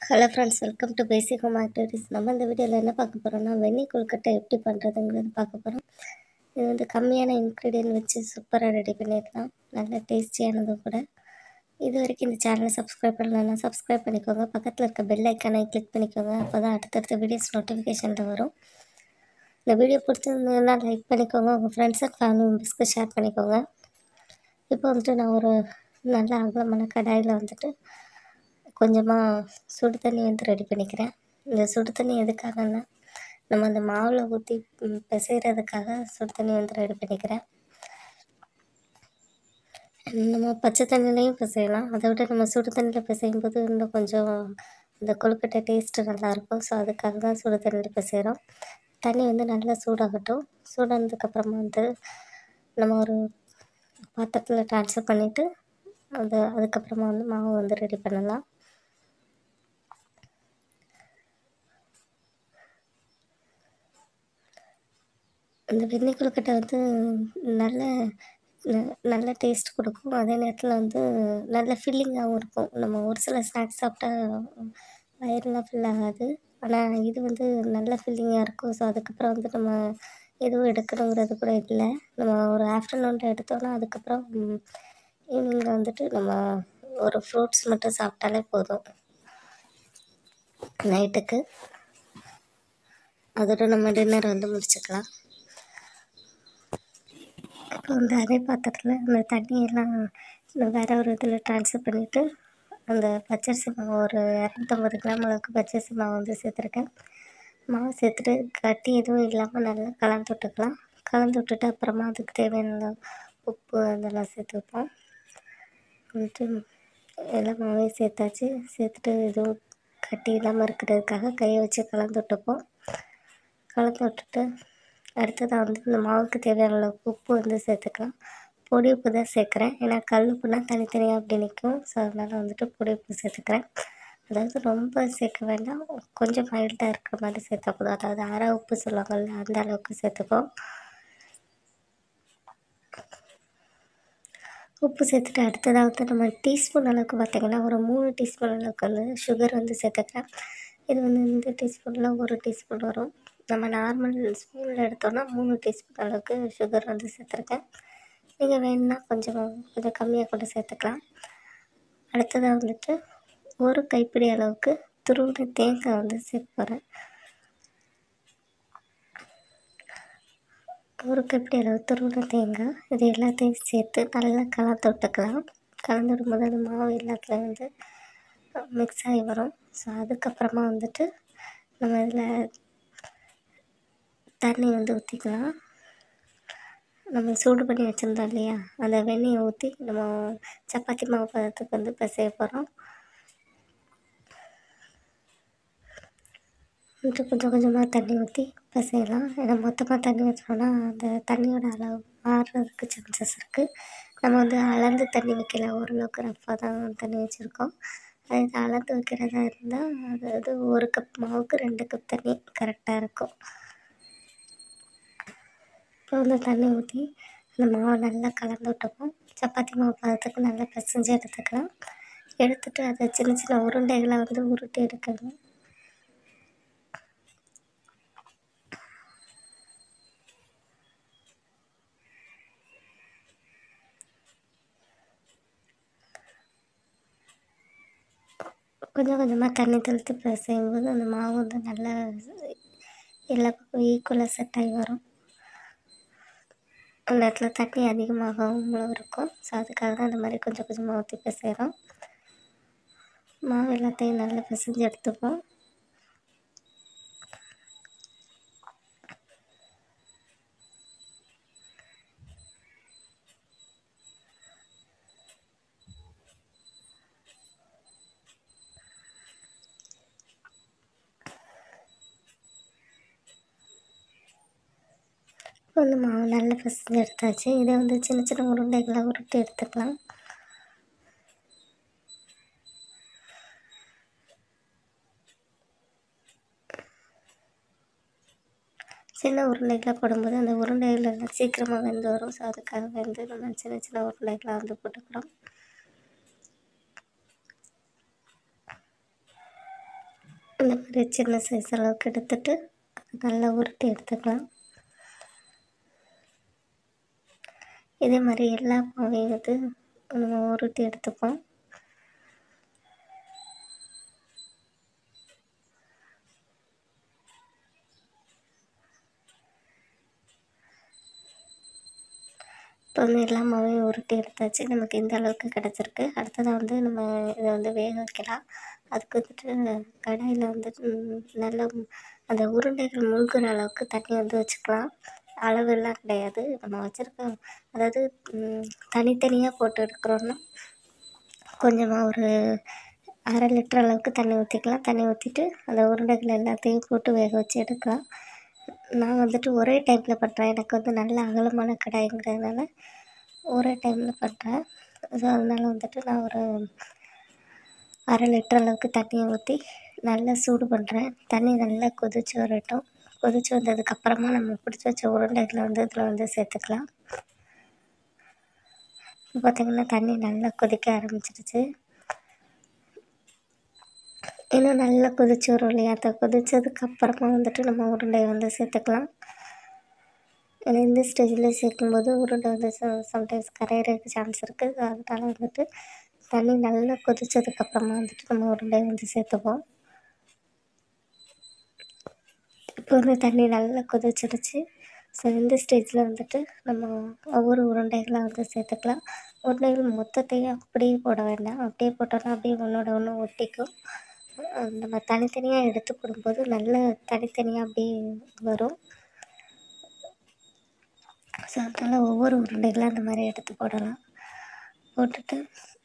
hello friends welcome to basic home activities நம்ம இந்த வீடியோவில் என்ன பார்க்க போகிறோம்னா வெந்நீர் கொழுக்கட்டை எப்படி பண்ணுறதுங்கிறது பார்க்க போகிறோம் இது வந்து கம்மியான இன்க்ரீடியன்ட் வச்சு சூப்பராக ரெடி பண்ணிடலாம் நல்ல டேஸ்டியானதும் கூட இது வரைக்கும் இந்த சேனலை சப்ஸ்கிரைப் பண்ணலன்னா சப்ஸ்கிரைப் பண்ணிக்கோங்க பக்கத்தில் இருக்க பெல் ஐக்கானை கிளிக் பண்ணிக்கோங்க அப்போ தான் அடுத்தடுத்த வீடியோஸ் நோட்டிஃபிகேஷனில் வரும் இந்த வீடியோ பிடிச்சிருந்ததுன்னா லைக் பண்ணிக்கோங்க உங்கள் ஃப்ரெண்ட்ஸ் அண்ட் ஃபேமிலி மெம்பர்ஸ்க்கு ஷேர் பண்ணிக்கோங்க இப்போ வந்துட்டு நான் ஒரு நல்ல அகலமான கடாயில் வந்துட்டு கொஞ்சமாக சுடு தண்ணி வந்து ரெடி பண்ணிக்கிறேன் இந்த சுடு தண்ணி எதுக்காகன்னா நம்ம அந்த மாவில் ஊற்றி பிசைகிறதுக்காக சுடு தண்ணி வந்து ரெடி பண்ணிக்கிறேன் நம்ம பச்சை தண்ணிலையும் பிசையலாம் அதை விட நம்ம சுடு தண்ணியில் பிசையும் போது இன்னும் கொஞ்சம் அந்த கொழுக்கட்டை டேஸ்ட்டு நல்லாயிருக்கும் ஸோ அதுக்காக தான் சுடு தண்ணியில் பிசைகிறோம் தண்ணி வந்து நல்லா சூடாகட்டும் சூடானதுக்கப்புறமா வந்து நம்ம ஒரு பாத்திரத்தில் ட்ரான்ஸ்ஃபர் பண்ணிவிட்டு அது அதுக்கப்புறமா வந்து மாவு வந்து ரெடி பண்ணலாம் அந்த வெண்ணெய் கொழுக்கட்டை வந்து நல்ல ந- நல்ல டேஸ்ட் கொடுக்கும் அதே நேரத்தில் வந்து நல்ல ஃபில்லிங்காகவும் இருக்கும் நம்ம ஒரு சில ஸ்நாக்ஸ் சாப்பிட்டா வயிறுலாம் ஃபில் ஆகாது ஆனால் இது வந்து நல்ல ஃபில்லிங்காக இருக்கும் ஸோ அதுக்கப்புறம் வந்து நம்ம எதுவும் எடுக்கணுங்கிறது கூட இல்லை நம்ம ஒரு ஆஃப்டர்நூனில் எடுத்தோம்னா அதுக்கப்புறம் ஈவினிங்கில் வந்துட்டு நம்ம ஒரு ஃப்ரூட்ஸ் மட்டும் சாப்பிட்டாலே போதும் நைட்டுக்கு அதோட நம்ம டின்னர் வந்து முடிச்சுக்கலாம் இப்போ வந்து அதே பாத்திரத்தில் அந்த தண்ணியெல்லாம் நான் வேற ஒரு இதில் ட்ரான்ஸ்ஃபர் பண்ணிவிட்டு அந்த பச்சரிசி மாவு ஒரு இரநூத்தம்பது கிராம் அளவுக்கு பச்சரிசி மாவு வந்து சேர்த்துருக்கேன் மாவு சேர்த்துட்டு கட்டி எதுவும் இல்லாமல் நல்லா கலந்து விட்டுக்கலாம் கலந்து விட்டுட்டு அப்புறமா அதுக்கு தேவையான அளவு உப்பு அதெல்லாம் சேர்த்து வைப்போம் வந்துட்டு எல்லா மாவையும் சேர்த்தாச்சு சேர்த்துட்டு எதுவும் கட்டி இல்லாமல் இருக்கிறதுக்காக கையை வச்சு கலந்து விட்டுப்போம் கலந்து விட்டுட்டு அடுத்ததாக வந்து இந்த மாவுக்கு தேவையான அளவுக்கு உப்பு வந்து சேர்த்துக்கலாம் பொடி உப்பு தான் சேர்க்குறேன் ஏன்னா கல் உப்புனா தனித்தனியாக அப்படி நிற்கும் ஸோ அதனால் வந்துட்டு பொடி உப்பு சேர்த்துக்கிறேன் அதாவது ரொம்ப சேர்க்க வேண்டாம் கொஞ்சம் மைல்டாக இருக்கிற மாதிரி சேர்த்தா போதும் அதாவது அரை உப்பு சொல்லுவாங்கள்ல அந்த அளவுக்கு சேர்த்துப்போம் உப்பு சேர்த்துட்டு அடுத்ததாக வந்து நம்ம டீஸ்பூன் அளவுக்கு பார்த்திங்கன்னா ஒரு மூணு டீஸ்பூன் அளவுக்கு வந்து சுகர் வந்து சேர்த்துக்கிறேன் இது வந்து இந்த டீஸ்பூனில் ஒரு டீஸ்பூன் வரும் நம்ம நார்மல் ஸ்பூனில் எடுத்தோம்னா மூணு டீஸ்பூன் அளவுக்கு சுகர் வந்து சேர்த்துருக்கேன் நீங்கள் வேணும்னா கொஞ்சம் கொஞ்சம் கம்மியாக கூட சேர்த்துக்கலாம் அடுத்ததாக வந்துட்டு ஒரு கைப்பிடி அளவுக்கு துருவின தேங்காய் வந்து சேர்க்க போகிறேன் ஒரு கைப்பிடி அளவு துருவின தேங்காய் இது எல்லாத்தையும் சேர்த்து நல்லா கலந்து விட்டுக்கலாம் கலந்து விடும்போது அந்த மாவு எல்லாத்துலேயும் வந்து மிக்ஸ் ஆகி வரும் ஸோ அதுக்கப்புறமா வந்துட்டு நம்ம இதில் தண்ணி வந்து ஊற்றிக்கலாம் நம்ம சூடு பண்ணி வச்சுருந்தோம் இல்லையா அந்த வெண்ணெயை ஊற்றி நம்ம சப்பாத்தி மாவு பதத்துக்கு வந்து பிசைய போகிறோம் வந்துட்டு கொஞ்சம் கொஞ்சமாக தண்ணி ஊற்றி பிசையலாம் ஏன்னா மொத்தமாக தண்ணி ஊற்றினோன்னா அந்த தண்ணியோட அளவு மாறுறதுக்கு சான்சஸ் இருக்குது நம்ம வந்து அளந்து தண்ணி வைக்கல ஓரளவுக்கு ரஃப்பாக தான் தண்ணி வச்சுருக்கோம் அதே இது அளந்து வைக்கிறதா இருந்தால் அதாவது ஒரு கப் மாவுக்கு ரெண்டு கப் தண்ணி கரெக்டாக இருக்கும் இப்போ வந்து தண்ணி ஊற்றி அந்த மாவை நல்லா கலந்து விட்டுப்போம் சப்பாத்தி மாவு பதத்துக்கு நல்லா பிசைஞ்சு எடுத்துக்கலாம் எடுத்துட்டு அதை சின்ன சின்ன உருண்டைகளை வந்து உருட்டி எடுக்கணும் கொஞ்சம் கொஞ்சமாக தண்ணி தெளித்து பிசையும் போது அந்த மாவு வந்து நல்லா எல்லா பக்கம் ஈக்குவலாக செட் ஆகி வரும் அந்த இடத்துல தண்ணி அதிகமாகவும் இருக்கும் ஸோ அதுக்காக தான் இந்த மாதிரி கொஞ்சம் கொஞ்சமாக ஊற்றி பிசைகிறோம் மாவு எல்லாத்தையும் நல்லா பிசைஞ்சு எடுத்துப்போம் இப்போ வந்து மாவு நல்லா பிசைஞ்சு எடுத்தாச்சு இதை வந்து சின்ன சின்ன உருண்டைகளாக உருட்டி எடுத்துக்கலாம் சின்ன உருண்டைகளாக போடும்போது அந்த உருண்டைகள் எல்லாம் சீக்கிரமாக வெந்து வரும் ஸோ அதுக்காக வந்து நம்ம சின்ன சின்ன உருண்டைகளாக வந்து போட்டுக்கிறோம் இந்த மாதிரி சின்ன சைஸ் அளவுக்கு எடுத்துட்டு அதை நல்லா உருட்டி எடுத்துக்கலாம் இதே மாதிரி எல்லா மாவையும் வந்து நம்ம உருட்டி எடுத்துப்போம் இப்போ வந்து எல்லா மாவையும் உருட்டி எடுத்தாச்சு நமக்கு இந்த அளவுக்கு கிடச்சிருக்கு அடுத்ததாக வந்து நம்ம இதை வந்து வேக வைக்கலாம் அதுக்கு வந்துட்டு கடாயில் வந்துட்டு நல்ல அந்த உருண்டைகள் மூழ்கிற அளவுக்கு தண்ணி வந்து வச்சுக்கலாம் அளவெல்லாம் கிடையாது நம்ம வச்சுருக்க அதாவது தனித்தனியாக போட்டு எடுக்கிறோன்னா கொஞ்சமாக ஒரு அரை லிட்டர் அளவுக்கு தண்ணி ஊற்றிக்கலாம் தண்ணி ஊற்றிட்டு அந்த உருண்டைகள் எல்லாத்தையும் போட்டு வேக வச்சு எடுக்கலாம் நான் வந்துட்டு ஒரே டைமில் பண்ணுறேன் எனக்கு வந்து நல்ல அகலமான கடாய்ங்கிறதுனால ஒரே டைமில் பண்ணுறேன் ஸோ அதனால வந்துட்டு நான் ஒரு அரை லிட்டர் அளவுக்கு தண்ணியை ஊற்றி நல்லா சூடு பண்ணுறேன் தண்ணி நல்லா கொதித்து வரட்டும் கொதித்து வந்ததுக்கப்புறமா நம்ம பிடிச்சி வச்ச உருண்டைகளை வந்து இதில் வந்து சேர்த்துக்கலாம் இப்போ பார்த்திங்கன்னா தண்ணி நல்லா கொதிக்க ஆரம்பிச்சிடுச்சு இன்னும் நல்லா கொதிச்சு வரும் இல்லையா அதை கொதிச்சதுக்கப்புறமா வந்துட்டு நம்ம உருண்டையை வந்து சேர்த்துக்கலாம் ஏன்னா இந்த ஸ்டேஜில் சேர்க்கும்போது உருண்டை வந்து சம்டைம்ஸ் கரையிறதுக்கு சான்ஸ் இருக்குது அதனால வந்துட்டு தண்ணி நல்லா கொதிச்சதுக்கப்புறமா வந்துட்டு நம்ம உருண்டையை வந்து சேர்த்துப்போம் இப்போ வந்து தண்ணி நல்லா கொதிச்சிடுச்சு ஸோ இந்த ஸ்டேஜில் வந்துட்டு நம்ம ஒவ்வொரு உருண்டைகளாக வந்து சேர்த்துக்கலாம் உருண்டைகள் மொத்தத்தையும் அப்படியே போட வேண்டாம் அப்படியே போட்டோன்னா அப்படியே ஒன்றோட ஒன்று ஒட்டிக்கும் நம்ம தனித்தனியாக எடுத்து போடும்போது நல்ல தனித்தனியாக அப்படியே வரும் ஸோ அதனால் ஒவ்வொரு உருண்டைகளாக அந்த மாதிரி எடுத்து போடலாம் போட்டுட்டு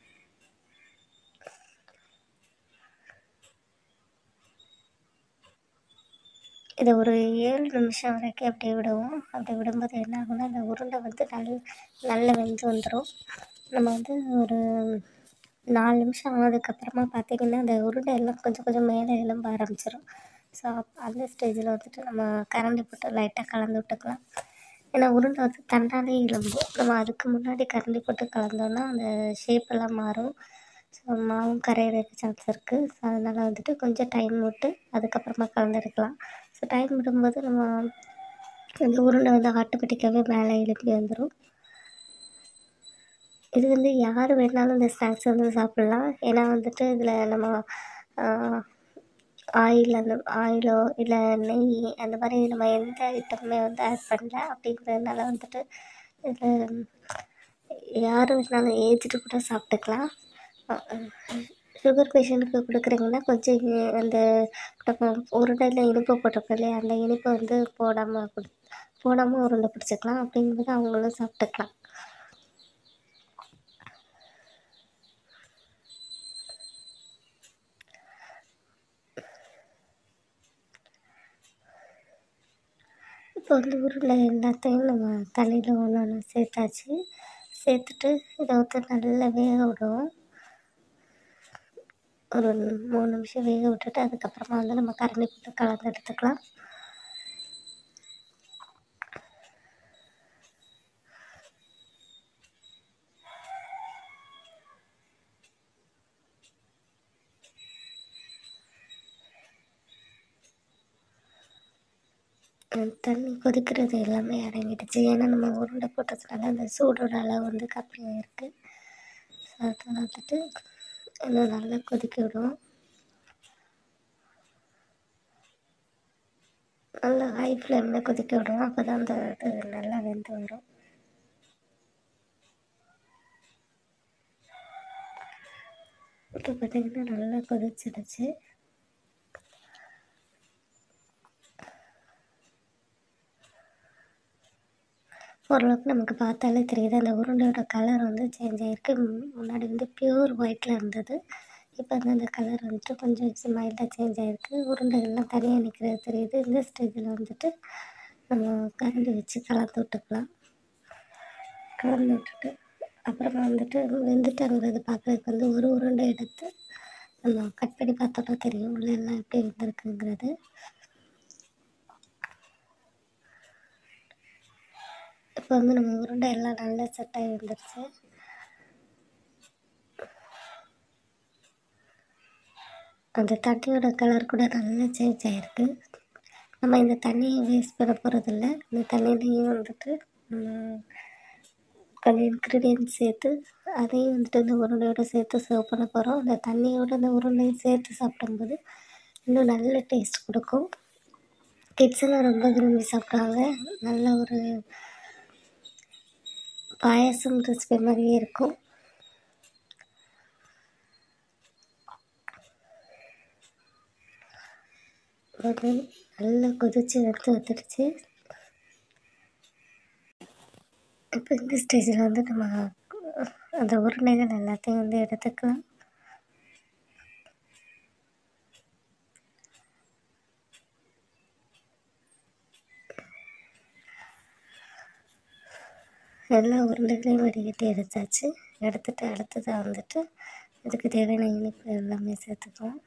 இதை ஒரு ஏழு நிமிஷம் வரைக்கும் அப்படியே விடுவோம் அப்படி விடும்போது என்ன ஆகும்னா அந்த உருண்டை வந்து நல்ல நல்லா வெந்து வந்துடும் நம்ம வந்து ஒரு நாலு நிமிஷம் ஆனதுக்கப்புறமா பார்த்திங்கன்னா அந்த உருண்டை எல்லாம் கொஞ்சம் கொஞ்சம் மேலே எலும்ப ஆரம்பிச்சிடும் ஸோ அந்த ஸ்டேஜில் வந்துட்டு நம்ம கரண்டி போட்டு லைட்டாக கலந்து விட்டுக்கலாம் ஏன்னா உருண்டை வந்து தன்னாலே எலும்பும் நம்ம அதுக்கு முன்னாடி கரண்டி போட்டு கலந்தோன்னா அந்த ஷேப்பெல்லாம் மாறும் ஸோ மாவும் கரையிறதுக்கு சான்ஸ் இருக்குது ஸோ அதனால் வந்துட்டு கொஞ்சம் டைம் விட்டு அதுக்கப்புறமா கலந்து ஸோ டைம் விடும்போது நம்ம அந்த உருண்டை வந்து ஆட்டோமேட்டிக்காகவே மேலே எழுப்பி வந்துடும் இது வந்து யார் வேணாலும் இந்த ஸ்நாக்ஸ் வந்து சாப்பிட்லாம் ஏன்னா வந்துட்டு இதில் நம்ம ஆயில் அந்த ஆயிலோ இல்லை நெய் அந்த மாதிரி நம்ம எந்த ஐட்டமுமே வந்து ஆட் பண்ணல அப்படிங்கிறதுனால வந்துட்டு இதில் யார் வேணாலும் ஏஜ்டு கூட சாப்பிட்டுக்கலாம் சுகர் பேஷண்ட்டுக்கு கொடுக்குறீங்கன்னா கொஞ்சம் அந்த நம்ம உருண்டையில் இனிப்பு போட்டிருக்கோம் இல்லையா அந்த இனிப்பை வந்து போடாமல் கொடு போடாமல் உருண்டை பிடிச்சிக்கலாம் அப்படிங்கும்போது அவங்களும் சாப்பிட்டுக்கலாம் இப்போ வந்து உருளை எல்லாத்தையும் நம்ம தண்ணியில் ஒன்று ஒன்று சேர்த்தாச்சு சேர்த்துட்டு இதை வந்து நல்லா வேக விடுவோம் ஒரு மூணு நிமிஷம் வேக விட்டுட்டு அதுக்கப்புறமா வந்து நம்ம கரண்டி போட்டு கலந்து எடுத்துக்கலாம் தண்ணி கொதிக்கிறது எல்லாமே அடங்கிடுச்சு ஏன்னா நம்ம உருண்டை போட்டதுனால அந்த சூடோட அளவு வந்து கம்மியாக இருக்குது ஸோ அதை வந்துட்டு இன்னும் நல்லா கொதிக்க விடுவோம் நல்லா ஹை ஃப்ளேமில் கொதிக்க விடுவோம் அப்போ தான் அந்த இது நல்லா வெந்து வரும் இப்போ பார்த்திங்கன்னா நல்லா கொதிச்சிடுச்சு ஓரளவுக்கு நமக்கு பார்த்தாலே தெரியுது அந்த உருண்டையோட கலர் வந்து சேஞ்ச் ஆகிருக்கு முன்னாடி வந்து பியூர் ஒயிட்டில் இருந்தது இப்போ வந்து அந்த கலர் வந்துட்டு கொஞ்சம் மைல்டாக சேஞ்ச் ஆகிருக்கு உருண்டைகள்லாம் தனியாக நிற்கிறது தெரியுது இந்த ஸ்டேஜில் வந்துட்டு நம்ம கரண்டி வச்சு கலந்து விட்டுக்கலாம் கலந்து விட்டுட்டு அப்புறமா வந்துட்டு வெந்துட்டாங்கிறது பார்க்குறதுக்கு வந்து ஒரு உருண்டை எடுத்து நம்ம கட் பண்ணி பார்த்தோம்னா தெரியும் உள்ள எல்லாம் எப்படி வெந்திருக்குங்கிறது இப்போ வந்து நம்ம உருண்டை எல்லாம் நல்லா செட் ஆகி வந்துருச்சு அந்த தண்ணியோட கலர் கூட நல்லா சேஞ்ச் ஆகிருக்கு நம்ம இந்த தண்ணியை வேஸ்ட் பண்ண போகிறதில்ல இந்த தண்ணியிலையும் வந்துட்டு நம்ம கொஞ்சம் இன்க்ரீடியன்ட் சேர்த்து அதையும் வந்துட்டு இந்த உருண்டையோட சேர்த்து சர்வ் பண்ண போகிறோம் அந்த தண்ணியோட அந்த உருண்டையும் சேர்த்து சாப்பிடும்போது இன்னும் நல்ல டேஸ்ட் கொடுக்கும் கிட்ஸ் எல்லாம் ரொம்ப விரும்பி சாப்பிடுவாங்க நல்ல ஒரு பாயாசம் ரெசிபி மாதிரியே இருக்கும் வந்து நல்லா கொதிச்சு எடுத்து வந்துடுச்சு இப்போ இந்த ஸ்டேஜில் வந்து நம்ம அந்த உருண்டைகள் எல்லாத்தையும் வந்து எடுத்துக்கலாம் எல்லா உருண்டைகளையும் வடிகட்டி எடுத்தாச்சு எடுத்துட்டு அடுத்ததாக வந்துட்டு இதுக்கு தேவையான இனிப்பு எல்லாமே சேர்த்துக்கலாம்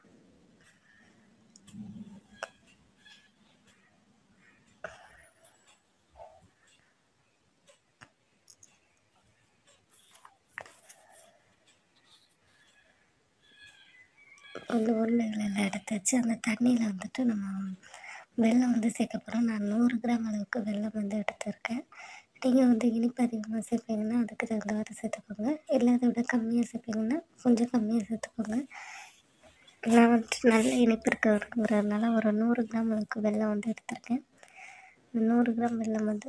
அந்த உருளைகள் எல்லாம் எடுத்தாச்சு அந்த தண்ணியில் வந்துட்டு நம்ம வெல்லம் வந்து சேர்க்க போகிறோம் நான் நூறு கிராம் அளவுக்கு வெல்லம் வந்து எடுத்திருக்கேன் நீங்கள் வந்து இனிப்பு அதிகமாக சேர்ப்பீங்கன்னா அதுக்கு தகுந்தவாறு சேர்த்துக்கோங்க இல்லை அதை விட கம்மியாக சேர்ப்பீங்கன்னா கொஞ்சம் கம்மியாக சேர்த்துக்கோங்க நான் வந்துட்டு நல்ல இனிப்பு இருக்கிறதுங்கிறதுனால ஒரு நூறு கிராம் அளவுக்கு வெல்லம் வந்து எடுத்திருக்கேன் இந்த நூறு கிராம் வெல்லம் வந்து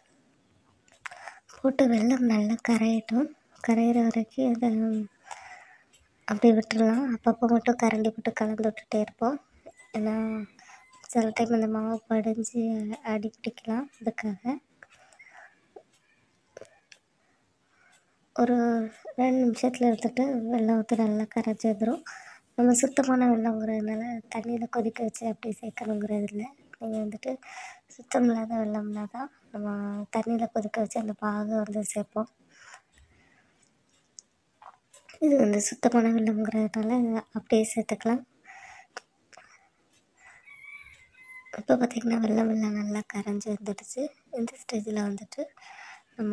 போட்டு வெல்லம் நல்லா கரையட்டும் கரையிற வரைக்கும் அதை அப்படியே விட்டுடலாம் அப்பப்போ மட்டும் கரண்டி போட்டு கலந்து விட்டுட்டே இருப்போம் ஏன்னா சில டைம் அந்த மாவு படிஞ்சு அடி பிடிக்கலாம் அதுக்காக ஒரு ரெண்டு நிமிஷத்தில் எடுத்துகிட்டு வெள்ளம் ஊற்றி நல்லா கரைச்சி வந்துடும் நம்ம சுத்தமான வெள்ளங்கிறதுனால தண்ணியில் கொதிக்க வச்சு அப்படியே சேர்க்கணுங்கிறது இல்லை நீங்கள் வந்துட்டு சுத்தம் இல்லாத வெள்ளம்னா தான் நம்ம தண்ணியில் கொதிக்க வச்சு அந்த பாகை வந்து சேர்ப்போம் இது வந்து சுத்தமான வெள்ளம்ங்கிறதுனால அப்படியே சேர்த்துக்கலாம் இப்போ பார்த்திங்கன்னா வெள்ளம் வெள்ளம் நல்லா கரைஞ்சி வந்துடுச்சு இந்த ஸ்டேஜில் வந்துட்டு நம்ம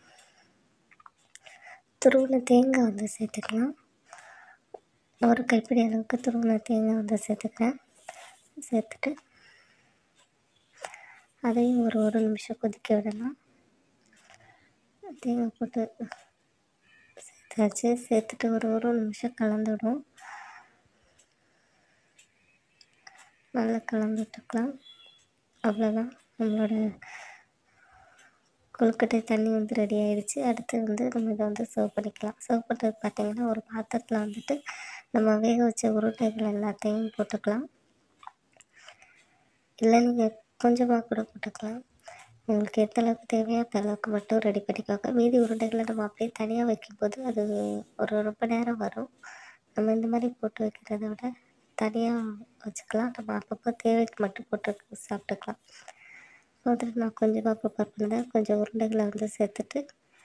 துருவின தேங்காய் வந்து சேர்த்துக்கலாம் ஒரு கைப்பிடி அளவுக்கு துருவின தேங்காய் வந்து சேர்த்துக்கிறேன் சேர்த்துட்டு அதையும் ஒரு ஒரு நிமிஷம் கொதிக்க விடலாம் தேங்காய் போட்டு சேர்த்தாச்சு சேர்த்துட்டு ஒரு ஒரு நிமிஷம் கலந்து விடும் நல்லா கலந்து விட்டுக்கலாம் அவ்வளோதான் நம்மளோட கொழுக்கட்டை தண்ணி வந்து ரெடி ஆகிடுச்சு அடுத்து வந்து நம்ம இதை வந்து சர்வ் பண்ணிக்கலாம் சர்வ் பண்ணுறது பார்த்திங்கன்னா ஒரு பாத்திரத்தில் வந்துட்டு நம்ம வேக வச்ச உருண்டைகள் எல்லாத்தையும் போட்டுக்கலாம் இல்லை நீங்கள் கொஞ்சமாக கூட போட்டுக்கலாம் உங்களுக்கு எந்த அளவுக்கு தேவையோ அந்த அளவுக்கு மட்டும் ரெடி பண்ணிக்கோங்க மீதி உருண்டைகளை நம்ம அப்படியே தனியாக வைக்கும்போது அது ஒரு ரொம்ப நேரம் வரும் நம்ம இந்த மாதிரி போட்டு வைக்கிறத விட தனியாக வச்சுக்கலாம் நம்ம அப்பப்போ தேவைக்கு மட்டும் போட்டு சாப்பிட்டுக்கலாம் வந்துட்டு நான் கொஞ்சமாக ப்ரிப்பேர் பண்ணேன் கொஞ்சம் உருண்டைகளை வந்து சேர்த்துட்டு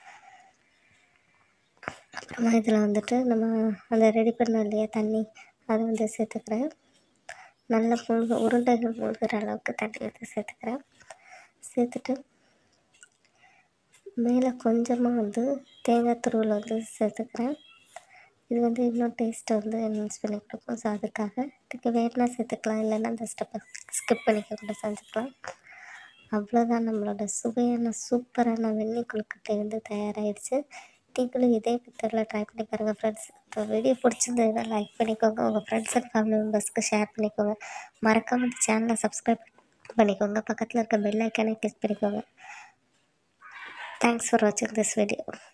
அப்புறமா இதில் வந்துட்டு நம்ம அந்த ரெடி பண்ணோம் இல்லையா தண்ணி அதை வந்து சேர்த்துக்கிறேன் நல்ல மூழ்க உருண்டைகள் மூழ்கிற அளவுக்கு தண்ணி வந்து சேர்த்துக்கிறேன் சேர்த்துட்டு மேலே கொஞ்சமாக வந்து தேங்காய் துருவல் வந்து சேர்த்துக்கிறேன் இது வந்து இன்னும் டேஸ்ட்டை வந்து என்ஹான்ஸ் பண்ணி கொடுக்கும் ஸோ அதுக்காக இதுக்கு வேணுனா சேர்த்துக்கலாம் இல்லைன்னா அந்த ஸ்டெப்பை ஸ்கிப் பண்ணிக்க கூட செஞ்சுக்கலாம் அவ்வளோதான் நம்மளோட சுவையான சூப்பரான வெண்ணெய் கொழுக்கட்டை வந்து தயாராகிடுச்சு நீங்களும் இதே மெத்தடில் ட்ரை பண்ணி பாருங்கள் ஃப்ரெண்ட்ஸ் இப்போ வீடியோ பிடிச்சிருந்ததுன்னா லைக் பண்ணிக்கோங்க உங்கள் ஃப்ரெண்ட்ஸ் அண்ட் ஃபேமிலி மெம்பர்ஸ்க்கு ஷேர் பண்ணிக்கோங்க மறக்காம இந்த சேனலை சப்ஸ்கிரைப் பண்ணிக்கோங்க பக்கத்தில் இருக்க பெல் ஐக்கானே கிளிக் பண்ணிக்கோங்க தேங்க்ஸ் ஃபார் வாட்சிங் திஸ் வீடியோ